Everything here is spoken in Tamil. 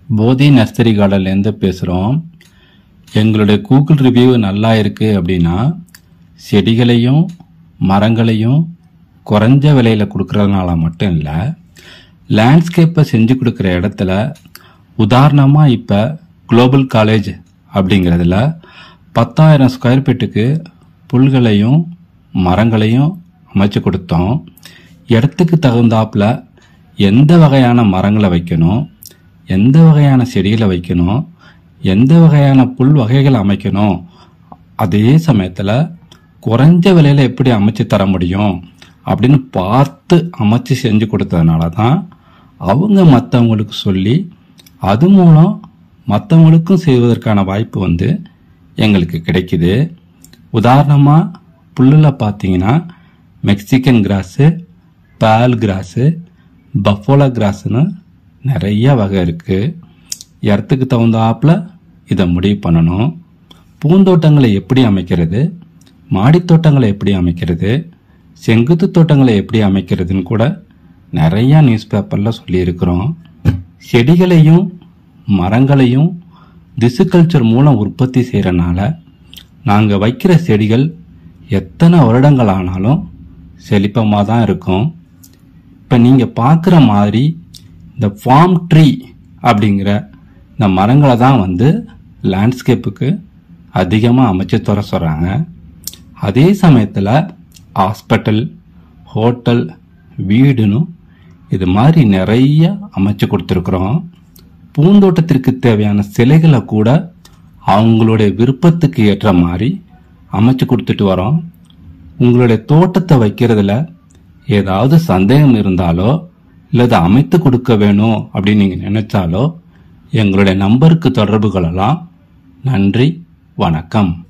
போதி நர்சரி கார்டன்லேருந்து பேசுகிறோம் எங்களுடைய கூகுள் ரிவ்யூ நல்லா இருக்கு அப்படின்னா செடிகளையும் மரங்களையும் குறைஞ்ச விலையில் கொடுக்கறதுனால மட்டும் இல்லை லேண்ட்ஸ்கேப்பை செஞ்சு கொடுக்குற இடத்துல உதாரணமாக இப்போ குளோபல் காலேஜ் அப்படிங்கிறதுல பத்தாயிரம் ஸ்கொயர் ஃபீட்டுக்கு புல்களையும் மரங்களையும் அமைச்சு கொடுத்தோம் இடத்துக்கு தகுந்தாப்புல எந்த வகையான மரங்களை வைக்கணும் எந்த வகையான செடிகளை வைக்கணும் எந்த வகையான புல் வகைகளை அமைக்கணும் அதே சமயத்தில் குறைஞ்ச விலையில் எப்படி அமைச்சு தர முடியும் அப்படின்னு பார்த்து அமைச்சு செஞ்சு கொடுத்ததுனால தான் அவங்க மற்றவங்களுக்கு சொல்லி அது மூலம் மற்றவங்களுக்கும் செய்வதற்கான வாய்ப்பு வந்து எங்களுக்கு கிடைக்குது உதாரணமாக புல்லில் பார்த்தீங்கன்னா மெக்சிகன் கிராஸு பால் கிராஸு பஃபோலா கிராஸ்னு நிறைய வகை இருக்குது இடத்துக்கு தகுந்தாப்புல இதை முடிவு பண்ணணும் பூந்தோட்டங்களை எப்படி அமைக்கிறது மாடித் தோட்டங்களை எப்படி அமைக்கிறது செங்குத்து தோட்டங்களை எப்படி அமைக்கிறதுன்னு கூட நிறைய நியூஸ் பேப்பரில் சொல்லியிருக்கிறோம் செடிகளையும் மரங்களையும் திசுகல்ச்சர் மூலம் உற்பத்தி செய்கிறனால நாங்கள் வைக்கிற செடிகள் எத்தனை வருடங்கள் ஆனாலும் செழிப்பமாக தான் இருக்கும் இப்போ நீங்கள் பார்க்குற மாதிரி இந்த ஃபார்ம் ட்ரீ அப்படிங்கிற இந்த மரங்களை தான் வந்து லேண்ட்ஸ்கேப்புக்கு அதிகமாக அமைச்சு தர சொல்கிறாங்க அதே சமயத்தில் ஹாஸ்பிட்டல் ஹோட்டல் வீடுன்னு இது மாதிரி நிறைய அமைச்சு கொடுத்துருக்குறோம் பூந்தோட்டத்திற்கு தேவையான சிலைகளை கூட அவங்களுடைய விருப்பத்துக்கு ஏற்ற மாதிரி அமைச்சு கொடுத்துட்டு வரோம் உங்களுடைய தோட்டத்தை வைக்கிறதுல ஏதாவது சந்தேகம் இருந்தாலோ இல்லை அதை அமைத்து கொடுக்க வேணும் அப்படின்னு நீங்கள் நினைச்சாலோ எங்களுடைய நம்பருக்கு தொடர்பு கொள்ளலாம் நன்றி வணக்கம்